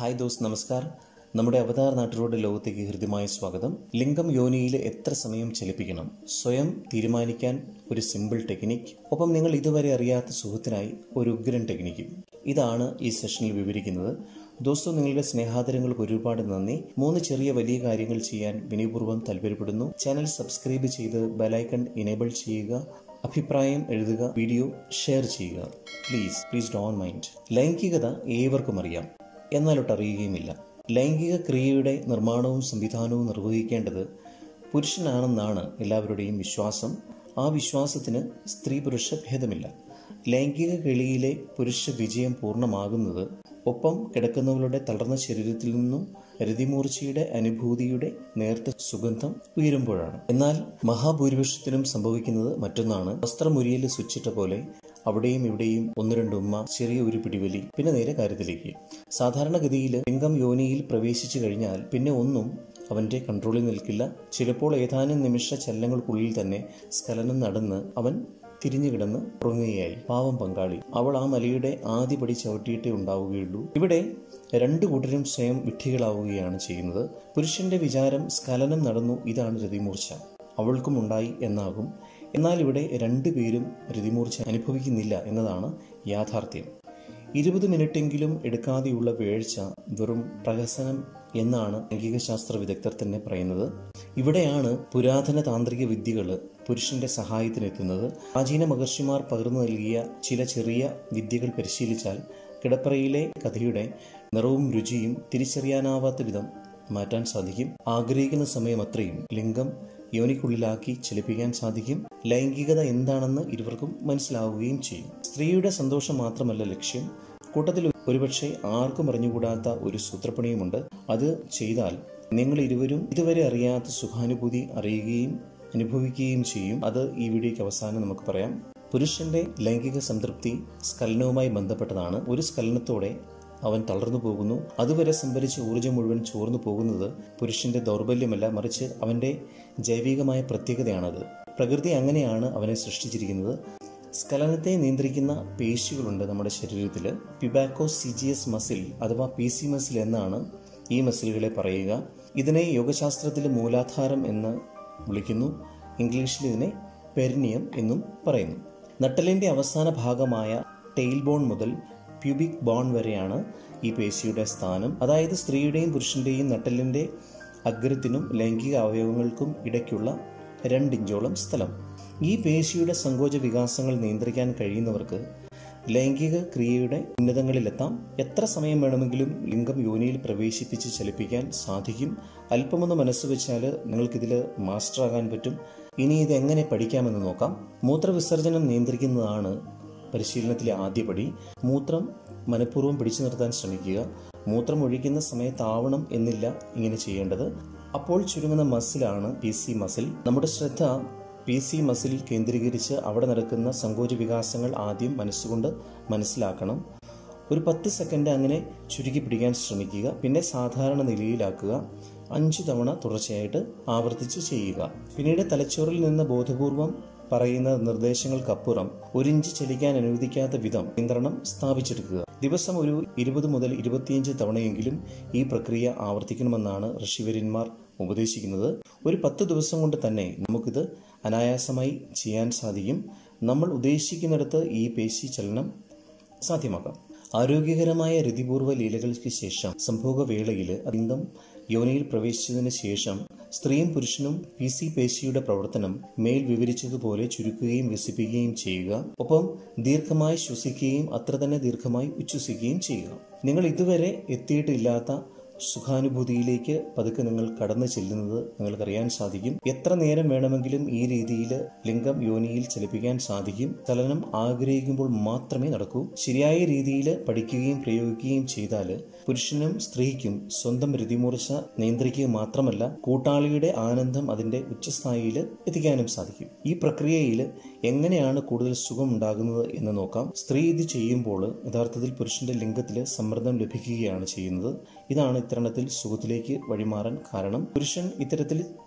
hi those നമസ്കാർ നമ്മുടെ അവതാർ നാട്ടിലൂടെ ലോകത്തേക്ക് ഹൃദ്യമായ സ്വാഗതം ലിംഗം യോനിയിൽ എത്ര സമയം ചലിപ്പിക്കണം സ്വയം തീരുമാനിക്കാൻ ഒരു സിമ്പിൾ ടെക്നിക് ഒപ്പം നിങ്ങൾ ഇതുവരെ അറിയാത്ത സുഖത്തിനായി ഒരു ഉഗ്രൻ ടെക്നിക്കും ഇതാണ് ഈ സെഷനിൽ വിവരിക്കുന്നത് ദോസ്തോ നിങ്ങളുടെ സ്നേഹാദരങ്ങൾക്ക് ഒരുപാട് നന്ദി മൂന്ന് ചെറിയ വലിയ കാര്യങ്ങൾ ചെയ്യാൻ വിനയപൂർവ്വം താല്പര്യപ്പെടുന്നു ചാനൽ സബ്സ്ക്രൈബ് ചെയ്ത് ബെലൈക്കൺ ഇനേബിൾ ചെയ്യുക അഭിപ്രായം എഴുതുക വീഡിയോ ഷെയർ ചെയ്യുക പ്ലീസ് പ്ലീസ് ഡോൺ മൈൻഡ് ലൈംഗികത ഏവർക്കും അറിയാം എന്നാലൊട്ട് അറിയുകയുമില്ല ലൈംഗിക ക്രിയയുടെ നിർമ്മാണവും സംവിധാനവും നിർവഹിക്കേണ്ടത് പുരുഷനാണെന്നാണ് എല്ലാവരുടെയും വിശ്വാസം ആ വിശ്വാസത്തിന് സ്ത്രീ പുരുഷ ഭേദമില്ല ലൈംഗിക കളിയിലെ പുരുഷ വിജയം പൂർണ്ണമാകുന്നത് ഒപ്പം കിടക്കുന്നവരുടെ തളർന്ന ശരീരത്തിൽ നിന്നും രതിമൂർച്ചയുടെ അനുഭൂതിയുടെ നേർത്ത സുഗന്ധം ഉയരുമ്പോഴാണ് എന്നാൽ മഹാഭൂരിപക്ഷത്തിനും സംഭവിക്കുന്നത് മറ്റൊന്നാണ് വസ്ത്രമുരിയിൽ സ്വിച്ചിട്ട പോലെ അവിടെയും ഇവിടെയും ഒന്ന് രണ്ട് ഉമ്മ ചെറിയ ഒരു പിടിവലി പിന്നെ നേരെ കാര്യത്തിലേക്ക് സാധാരണഗതിയിൽ ലിംഗം യോനിയിൽ പ്രവേശിച്ചു കഴിഞ്ഞാൽ പിന്നെ ഒന്നും അവന്റെ കൺട്രോളിൽ നിൽക്കില്ല ചിലപ്പോൾ ഏതാനും നിമിഷ ചലനങ്ങൾക്കുള്ളിൽ തന്നെ സ്ഖലനം നടന്ന് അവൻ തിരിഞ്ഞു കിടന്ന് ഉറങ്ങുകയായി പാവം പങ്കാളി അവൾ ആ മലയുടെ ആദ്യ പടി ചവിട്ടിയിട്ടേ ഉണ്ടാവുകയുള്ളൂ ഇവിടെ രണ്ടു കൂട്ടരും സ്വയം വിഡ്ഢികളാവുകയാണ് ചെയ്യുന്നത് പുരുഷന്റെ വിചാരം സ്ഖലനം നടന്നു ഇതാണ് രതിമൂർച്ച അവൾക്കും ഉണ്ടായി എന്നാകും എന്നാൽ ഇവിടെ രണ്ടുപേരും രതിമൂർച്ച അനുഭവിക്കുന്നില്ല എന്നതാണ് യാഥാർത്ഥ്യം ഇരുപത് മിനിറ്റെങ്കിലും എടുക്കാതെയുള്ള വീഴ്ച വെറും പ്രഹസനം എന്നാണ് ലൈംഗികശാസ്ത്ര വിദഗ്ധർ തന്നെ പറയുന്നത് ഇവിടെയാണ് പുരാതന താന്ത്രിക വിദ്യകൾ പുരുഷന്റെ സഹായത്തിനെത്തുന്നത് പ്രാചീന മഹർഷിമാർ പകർന്നു നൽകിയ ചില ചെറിയ വിദ്യകൾ പരിശീലിച്ചാൽ കിടപ്പറയിലെ കഥയുടെ നിറവും രുചിയും തിരിച്ചറിയാനാവാത്ത വിധം മാറ്റാൻ സാധിക്കും ആഗ്രഹിക്കുന്ന സമയം അത്രയും ലിംഗം യോനിക്കുള്ളിലാക്കി ചലിപ്പിക്കാൻ സാധിക്കും ലൈംഗികത എന്താണെന്ന് ഇരുവർക്കും മനസ്സിലാവുകയും ചെയ്യും സ്ത്രീയുടെ സന്തോഷം മാത്രമല്ല ലക്ഷ്യം കൂട്ടത്തിൽ ഒരുപക്ഷെ ആർക്കും അറിഞ്ഞുകൂടാത്ത ഒരു സൂത്രപ്പണിയുമുണ്ട് അത് ചെയ്താൽ നിങ്ങൾ ഇരുവരും ഇതുവരെ അറിയാത്ത സുഖാനുഭൂതി അറിയുകയും അനുഭവിക്കുകയും ചെയ്യും അത് ഈ വീഡിയോയ്ക്ക് അവസാനം നമുക്ക് പറയാം പുരുഷന്റെ ലൈംഗിക സംതൃപ്തി സ്ഖലനവുമായി ബന്ധപ്പെട്ടതാണ് ഒരു സ്ഖലനത്തോടെ അവൻ തളർന്നു പോകുന്നു അതുവരെ സംഭരിച്ച ഊർജ്ജം മുഴുവൻ ചോർന്നു പോകുന്നത് പുരുഷന്റെ ദൗർബല്യമല്ല മറിച്ച് അവന്റെ ജൈവികമായ പ്രത്യേകതയാണത് പ്രകൃതി അങ്ങനെയാണ് അവനെ സൃഷ്ടിച്ചിരിക്കുന്നത് സ്ഖലനത്തെ നിയന്ത്രിക്കുന്ന പേശികളുണ്ട് നമ്മുടെ ശരീരത്തിൽ pubococcygeus muscle അഥവാ പി സി മസിൽ എന്നാണ് ഈ മസിലുകളെ പറയുക ഇതിനെ യോഗശാസ്ത്രത്തിലെ മൂലാധാരം എന്ന് വിളിക്കുന്നു ഇംഗ്ലീഷിൽ ഇതിനെ പെരിനിയം എന്നും പറയുന്നു നട്ടലിന്റെ അവസാന ഭാഗമായ ടെയിൽ ബോൺ മുതൽ പ്യൂബിക് ബോൺ വരെയാണ് ഈ പേശിയുടെ സ്ഥാനം അതായത് സ്ത്രീയുടെയും പുരുഷന്റെയും നട്ടലിന്റെ അഗ്രത്തിനും ലൈംഗിക അവയവങ്ങൾക്കും ഇടയ്ക്കുള്ള രണ്ടിഞ്ചോളം സ്ഥലം ഈ പേശിയുടെ സങ്കോച വികാസങ്ങൾ നിയന്ത്രിക്കാൻ കഴിയുന്നവർക്ക് ലൈംഗിക ക്രിയയുടെ ഉന്നതങ്ങളിലെത്താം എത്ര സമയം വേണമെങ്കിലും ലിംഗം യോനിയിൽ പ്രവേശിപ്പിച്ച് ചലിപ്പിക്കാൻ സാധിക്കും അല്പമൊന്ന് മനസ്സ് വെച്ചാൽ നിങ്ങൾക്കിതിൽ മാസ്റ്റർ ആകാൻ പറ്റും ഇനി ഇത് എങ്ങനെ പഠിക്കാമെന്ന് നോക്കാം മൂത്രവിസർജനം നിയന്ത്രിക്കുന്നതാണ് പരിശീലനത്തിലെ ആദ്യപടി മൂത്രം മനഃപൂർവ്വം പിടിച്ചു നിർത്താൻ ശ്രമിക്കുക മൂത്രം ഒഴിക്കുന്ന സമയത്താവണം എന്നില്ല ഇങ്ങനെ ചെയ്യേണ്ടത് അപ്പോൾ ചുരുങ്ങുന്ന മസിലാണ് പി സി മസിൽ നമ്മുടെ ശ്രദ്ധ പി സി മസിൽ കേന്ദ്രീകരിച്ച് അവിടെ നടക്കുന്ന സങ്കോച വികാസങ്ങൾ ആദ്യം മനസ്സുകൊണ്ട് മനസ്സിലാക്കണം ഒരു പത്ത് സെക്കൻഡ് അങ്ങനെ ചുരുക്കി പിടിക്കാൻ ശ്രമിക്കുക പിന്നെ സാധാരണ നിലയിലാക്കുക അഞ്ചു തവണ തുടർച്ചയായിട്ട് ആവർത്തിച്ച് ചെയ്യുക പിന്നീട് തലച്ചോറിൽ നിന്ന് ബോധപൂർവം പറയുന്ന നിർദ്ദേശങ്ങൾക്കപ്പുറം ഒരിഞ്ച് ചലിക്കാൻ അനുവദിക്കാത്ത വിധം നിയന്ത്രണം സ്ഥാപിച്ചെടുക്കുക ദിവസം ഒരു ഇരുപത് മുതൽ ഇരുപത്തിയഞ്ച് തവണയെങ്കിലും ഈ പ്രക്രിയ ആവർത്തിക്കണമെന്നാണ് ഋഷിവര്യന്മാർ ഉപദേശിക്കുന്നത് ഒരു പത്ത് ദിവസം കൊണ്ട് തന്നെ നമുക്കിത് അനായാസമായി ചെയ്യാൻ സാധിക്കും നമ്മൾ ഉദ്ദേശിക്കുന്നിടത്ത് ഈ പേശി ചലനം സാധ്യമാക്കാം ആരോഗ്യകരമായ രതിപൂർവ്വ ലീലകൾക്ക് ശേഷം സംഭോഗവേളയിൽ ലിംഗം യോനിയിൽ പ്രവേശിച്ചതിന് ശേഷം സ്ത്രീയും പുരുഷനും പി സി പേശിയുടെ പ്രവർത്തനം മേൽ വിവരിച്ചതുപോലെ ചുരുക്കുകയും വികസിപ്പിക്കുകയും ചെയ്യുക ഒപ്പം ദീർഘമായി ശ്വസിക്കുകയും അത്ര തന്നെ ദീർഘമായി ഉച്ഛ്വസിക്കുകയും ചെയ്യുക നിങ്ങൾ ഇതുവരെ എത്തിയിട്ടില്ലാത്ത സുഖാനുഭൂതിയിലേക്ക് പതുക്കെ നിങ്ങൾ കടന്നു ചെല്ലുന്നത് നിങ്ങൾക്കറിയാൻ സാധിക്കും എത്ര നേരം വേണമെങ്കിലും ഈ രീതിയിൽ ലിംഗം യോനിയിൽ ചലിപ്പിക്കാൻ സാധിക്കും ചലനം ആഗ്രഹിക്കുമ്പോൾ മാത്രമേ നടക്കൂ ശരിയായ രീതിയിൽ പഠിക്കുകയും പ്രയോഗിക്കുകയും ചെയ്താൽ പുരുഷനും സ്ത്രീക്കും സ്വന്തം രതിമൂർച്ച നിയന്ത്രിക്കുക മാത്രമല്ല കൂട്ടാളിയുടെ ആനന്ദം അതിന്റെ ഉച്ചസ്ഥായിയിൽ എത്തിക്കാനും സാധിക്കും ഈ പ്രക്രിയയിൽ എങ്ങനെയാണ് കൂടുതൽ സുഖം ഉണ്ടാകുന്നത് എന്ന് നോക്കാം സ്ത്രീ ഇത് ചെയ്യുമ്പോൾ യഥാർത്ഥത്തിൽ പുരുഷന്റെ ലിംഗത്തിൽ സമ്മർദ്ദം ലഭിക്കുകയാണ് ചെയ്യുന്നത് ഇതാണ് ഇത്തരണത്തിൽ സുഖത്തിലേക്ക് വഴിമാറാൻ കാരണം പുരുഷൻ ഇത്തരത്തിൽ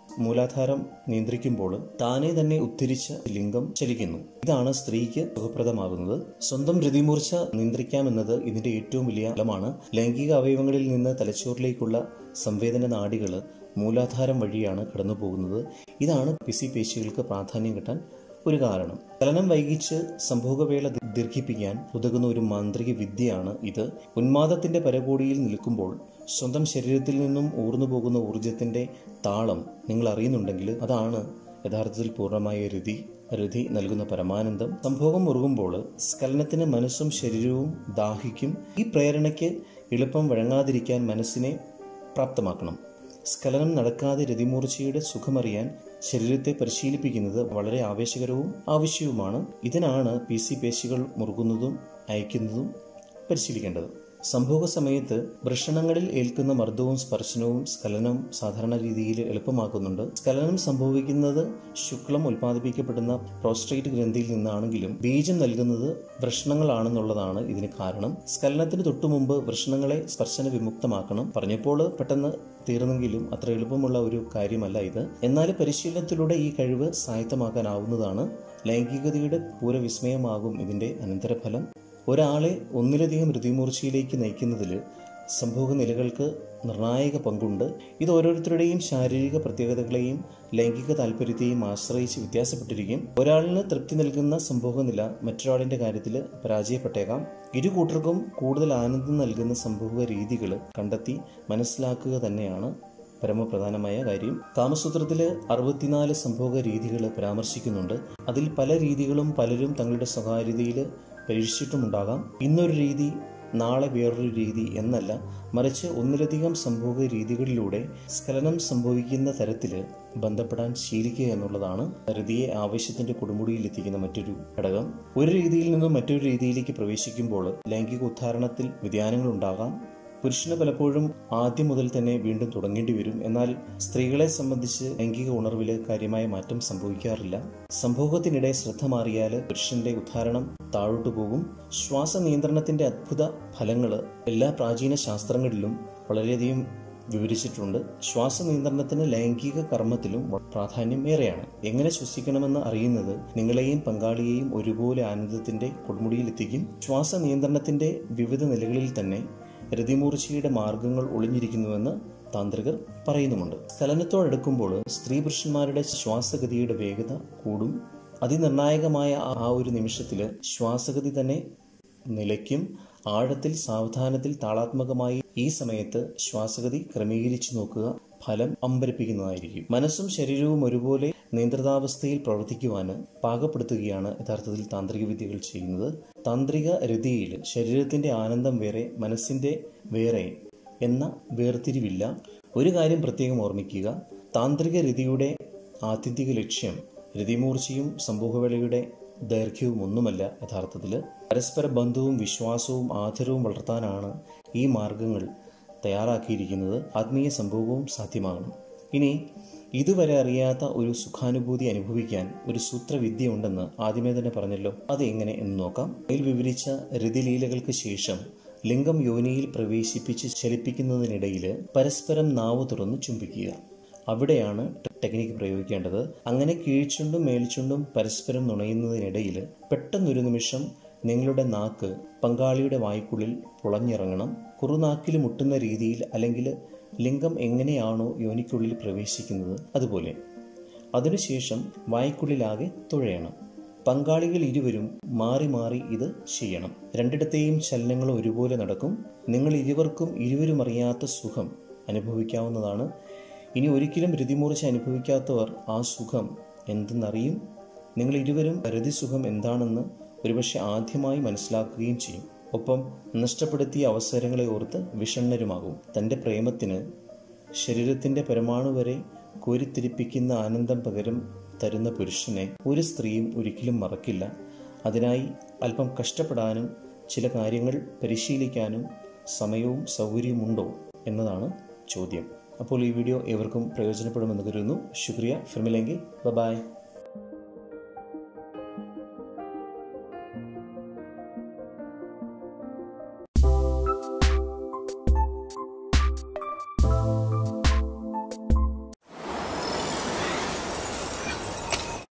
മൂലാധാരം നിയന്ത്രിക്കുമ്പോൾ താനെ തന്നെ ഉദ്ധരിച്ച ലിംഗം ചലിക്കുന്നു ഇതാണ് സ്ത്രീക്ക് സുഖപ്രദമാകുന്നത് സ്വന്തം രതിമൂർച്ച നിയന്ത്രിക്കാമെന്നത് ഇതിന്റെ ഏറ്റവും വലിയ ഫലമാണ് ലൈംഗിക അവയവങ്ങളിൽ നിന്ന് തലച്ചോറിലേക്കുള്ള സംവേദന നാഡികൾ മൂലാധാരം വഴിയാണ് കടന്നു പോകുന്നത് ഇതാണ് പിസി പേശികൾക്ക് പ്രാധാന്യം കിട്ടാൻ ഒരു കാരണം ചലനം വൈകിച്ച് സംഭോഗവേള ദീർഘിപ്പിക്കാൻ ഉതകുന്ന ഒരു മാന്ത്രിക വിദ്യയാണ് ഇത് ഉന്മാദത്തിന്റെ പരകോടിയിൽ നിൽക്കുമ്പോൾ സ്വന്തം ശരീരത്തിൽ നിന്നും ഊർന്നു പോകുന്ന ഊർജത്തിന്റെ താളം നിങ്ങൾ അറിയുന്നുണ്ടെങ്കിൽ അതാണ് യഥാർത്ഥത്തിൽ പൂർണ്ണമായ രതി രതി നൽകുന്ന പരമാനന്ദം സംഭോഗം മുറുകുമ്പോൾ സ്ഖലനത്തിന് മനസ്സും ശരീരവും ദാഹിക്കും ഈ പ്രേരണയ്ക്ക് എളുപ്പം വഴങ്ങാതിരിക്കാൻ മനസ്സിനെ പ്രാപ്തമാക്കണം സ്ഖലനം നടക്കാതെ രതിമൂർച്ചയുടെ സുഖമറിയാൻ ശരീരത്തെ പരിശീലിപ്പിക്കുന്നത് വളരെ ആവേശകരവും ആവശ്യവുമാണ് ഇതിനാണ് പി സി പേശികൾ മുറുകുന്നതും അയക്കുന്നതും പരിശീലിക്കേണ്ടത് സംഭോഗ സമയത്ത് വൃഷണങ്ങളിൽ ഏൽക്കുന്ന മർദ്ദവും സ്പർശനവും സ്ഖലനം സാധാരണ രീതിയിൽ എളുപ്പമാക്കുന്നുണ്ട് സ്ഖലനം സംഭവിക്കുന്നത് ശുക്ലം ഉൽപ്പാദിപ്പിക്കപ്പെടുന്ന പ്രോസ്ട്രേറ്റ് ഗ്രന്ഥിയിൽ നിന്നാണെങ്കിലും ബീജം നൽകുന്നത് വൃഷണങ്ങളാണെന്നുള്ളതാണ് ഇതിന് കാരണം സ്ഖലനത്തിന് തൊട്ടുമുമ്പ് വൃഷണങ്ങളെ സ്പർശന വിമുക്തമാക്കണം പറഞ്ഞപ്പോൾ പെട്ടെന്ന് തീർന്നെങ്കിലും അത്ര എളുപ്പമുള്ള ഒരു കാര്യമല്ല ഇത് എന്നാൽ പരിശീലനത്തിലൂടെ ഈ കഴിവ് സ്വായത്തമാക്കാനാവുന്നതാണ് ലൈംഗികതയുടെ പൂരവിസ്മയമാകും ഇതിന്റെ അനന്തരഫലം ഒരാളെ ഒന്നിലധികം ഋതിമൂർച്ചയിലേക്ക് നയിക്കുന്നതിൽ സംഭോഗ നിലകൾക്ക് നിർണായക പങ്കുണ്ട് ഇത് ഓരോരുത്തരുടെയും ശാരീരിക പ്രത്യേകതകളെയും ലൈംഗിക താല്പര്യത്തെയും ആശ്രയിച്ച് വ്യത്യാസപ്പെട്ടിരിക്കും ഒരാളിന് തൃപ്തി നൽകുന്ന സംഭോഗ നില മറ്റൊരാളിന്റെ കാര്യത്തിൽ പരാജയപ്പെട്ടേക്കാം ഇരു കൂട്ടർക്കും കൂടുതൽ ആനന്ദം നൽകുന്ന സംഭോഗ രീതികൾ കണ്ടെത്തി മനസ്സിലാക്കുക തന്നെയാണ് പരമപ്രധാനമായ കാര്യം കാമസൂത്രത്തില് അറുപത്തിനാല് സംഭോഗ രീതികൾ പരാമർശിക്കുന്നുണ്ട് അതിൽ പല രീതികളും പലരും തങ്ങളുടെ സ്വകാര്യതയിൽ പരീക്ഷിച്ചിട്ടുമുണ്ടാകാം ഇന്നൊരു രീതി നാളെ വേറൊരു രീതി എന്നല്ല മറിച്ച് ഒന്നിലധികം സംഭോഗ രീതികളിലൂടെ സ്ഖലനം സംഭവിക്കുന്ന തരത്തിൽ ബന്ധപ്പെടാൻ ശീലിക്കുക എന്നുള്ളതാണ് രതിയെ ആവേശത്തിന്റെ കൊടുമുടിയിൽ എത്തിക്കുന്ന മറ്റൊരു ഘടകം ഒരു രീതിയിൽ നിന്നും മറ്റൊരു രീതിയിലേക്ക് പ്രവേശിക്കുമ്പോൾ ലൈംഗിക ഉദ്ധാരണത്തിൽ വ്യതിയാനങ്ങൾ ഉണ്ടാകാം പുരുഷന് പലപ്പോഴും ആദ്യം മുതൽ തന്നെ വീണ്ടും തുടങ്ങേണ്ടി വരും എന്നാൽ സ്ത്രീകളെ സംബന്ധിച്ച് ലൈംഗിക ഉണർവിൽ കാര്യമായ മാറ്റം സംഭവിക്കാറില്ല സംഭോഗത്തിനിടെ ശ്രദ്ധ മാറിയാൽ പുരുഷന്റെ ഉദ്ധാരണം താഴോട്ടു പോകും ശ്വാസ നിയന്ത്രണത്തിന്റെ അത്ഭുത ഫലങ്ങൾ എല്ലാ പ്രാചീന ശാസ്ത്രങ്ങളിലും വളരെയധികം വിവരിച്ചിട്ടുണ്ട് ശ്വാസ നിയന്ത്രണത്തിന് ലൈംഗിക കർമ്മത്തിലും പ്രാധാന്യം ഏറെയാണ് എങ്ങനെ ശ്വസിക്കണമെന്ന് അറിയുന്നത് നിങ്ങളെയും പങ്കാളിയെയും ഒരുപോലെ ആനന്ദത്തിന്റെ കൊടുമുടിയിൽ എത്തിക്കും ശ്വാസ നിയന്ത്രണത്തിന്റെ വിവിധ നിലകളിൽ തന്നെ രതിമൂർച്ചയുടെ മാർഗങ്ങൾ ഒളിഞ്ഞിരിക്കുന്നുവെന്ന് താന്ത്രികർ പറയുന്നുമുണ്ട് സ്ഥലനത്തോടടുക്കുമ്പോൾ സ്ത്രീ പുരുഷന്മാരുടെ ശ്വാസഗതിയുടെ വേഗത കൂടും അതിനിർണായകമായ ആ ഒരു നിമിഷത്തിൽ ശ്വാസഗതി തന്നെ നിലയ്ക്കും ആഴത്തിൽ സാവധാനത്തിൽ താളാത്മകമായി ഈ സമയത്ത് ശ്വാസഗതി ക്രമീകരിച്ചു നോക്കുക ഫലം അമ്പരിപ്പിക്കുന്നതായിരിക്കും മനസ്സും ശരീരവും ഒരുപോലെ നിയന്ത്രിതാവസ്ഥയിൽ പ്രവർത്തിക്കുവാന് പാകപ്പെടുത്തുകയാണ് യഥാർത്ഥത്തിൽ താന്ത്രിക വിദ്യകൾ ചെയ്യുന്നത് താന്ത്രിക രതിയിൽ ശരീരത്തിന്റെ ആനന്ദം വേറെ മനസ്സിന്റെ വേറെ എന്ന വേർതിരിവില്ല ഒരു കാര്യം പ്രത്യേകം ഓർമ്മിക്കുക താന്ത്രിക രതിയുടെ ആത്യന്തിക ലക്ഷ്യം രതിമൂർച്ചയും സംഭവവേളയുടെ ദൈർഘ്യവും ഒന്നുമല്ല യഥാർത്ഥത്തിൽ പരസ്പര ബന്ധവും വിശ്വാസവും ആദരവും വളർത്താനാണ് ഈ മാർഗങ്ങൾ തയ്യാറാക്കിയിരിക്കുന്നത് ആത്മീയ സംഭവവും സാധ്യമാകണം ഇനി ഇതുവരെ അറിയാത്ത ഒരു സുഖാനുഭൂതി അനുഭവിക്കാൻ ഒരു സൂത്രവിദ്യ ഉണ്ടെന്ന് ആദ്യമേ തന്നെ പറഞ്ഞല്ലോ അത് എങ്ങനെ എന്ന് നോക്കാം ഇതിൽ വിവരിച്ച രതിലീലകൾക്ക് ശേഷം ലിംഗം യോനിയിൽ പ്രവേശിപ്പിച്ച് ചലിപ്പിക്കുന്നതിനിടയിൽ പരസ്പരം നാവ് തുറന്ന് ചുംബിക്കുക അവിടെയാണ് ടെക്നിക്ക് പ്രയോഗിക്കേണ്ടത് അങ്ങനെ കീഴ്ച്ചുണ്ടും മേൽച്ചുണ്ടും പരസ്പരം നുണയുന്നതിനിടയിൽ പെട്ടെന്നൊരു നിമിഷം നിങ്ങളുടെ നാക്ക് പങ്കാളിയുടെ വായ്ക്കുള്ളിൽ പുളഞ്ഞിറങ്ങണം കുറുനാക്കിൽ മുട്ടുന്ന രീതിയിൽ അല്ലെങ്കിൽ ലിംഗം എങ്ങനെയാണോ യോനിക്കുള്ളിൽ പ്രവേശിക്കുന്നത് അതുപോലെ അതിനുശേഷം വായ്ക്കുള്ളിലാകെ തുഴയണം പങ്കാളികൾ ഇരുവരും മാറി മാറി ഇത് ചെയ്യണം രണ്ടിടത്തെയും ചലനങ്ങൾ ഒരുപോലെ നടക്കും നിങ്ങൾ ഇരുവർക്കും ഇരുവരും അറിയാത്ത സുഖം അനുഭവിക്കാവുന്നതാണ് ഇനി ഒരിക്കലും രതിമൂർച്ച അനുഭവിക്കാത്തവർ ആ സുഖം എന്തെന്നറിയും നിങ്ങൾ ഇരുവരും രതിസുഖം എന്താണെന്ന് ഒരുപക്ഷെ ആദ്യമായി മനസ്സിലാക്കുകയും ചെയ്യും ഒപ്പം നഷ്ടപ്പെടുത്തിയ അവസരങ്ങളെ ഓർത്ത് വിഷണ്ണരുമാകും തൻ്റെ പ്രേമത്തിന് ശരീരത്തിൻ്റെ പരമാണു വരെ കോരിത്തിരിപ്പിക്കുന്ന ആനന്ദം പകരം തരുന്ന പുരുഷനെ ഒരു സ്ത്രീയും ഒരിക്കലും മറക്കില്ല അതിനായി അല്പം കഷ്ടപ്പെടാനും ചില കാര്യങ്ങൾ പരിശീലിക്കാനും സമയവും സൗകര്യവുമുണ്ടോ എന്നതാണ് ചോദ്യം അപ്പോൾ ഈ വീഡിയോ ഏവർക്കും പ്രയോജനപ്പെടുമെന്ന് കരുതുന്നു ശുക്രിയ ഫിർമിലെങ്കിൽ ബൈ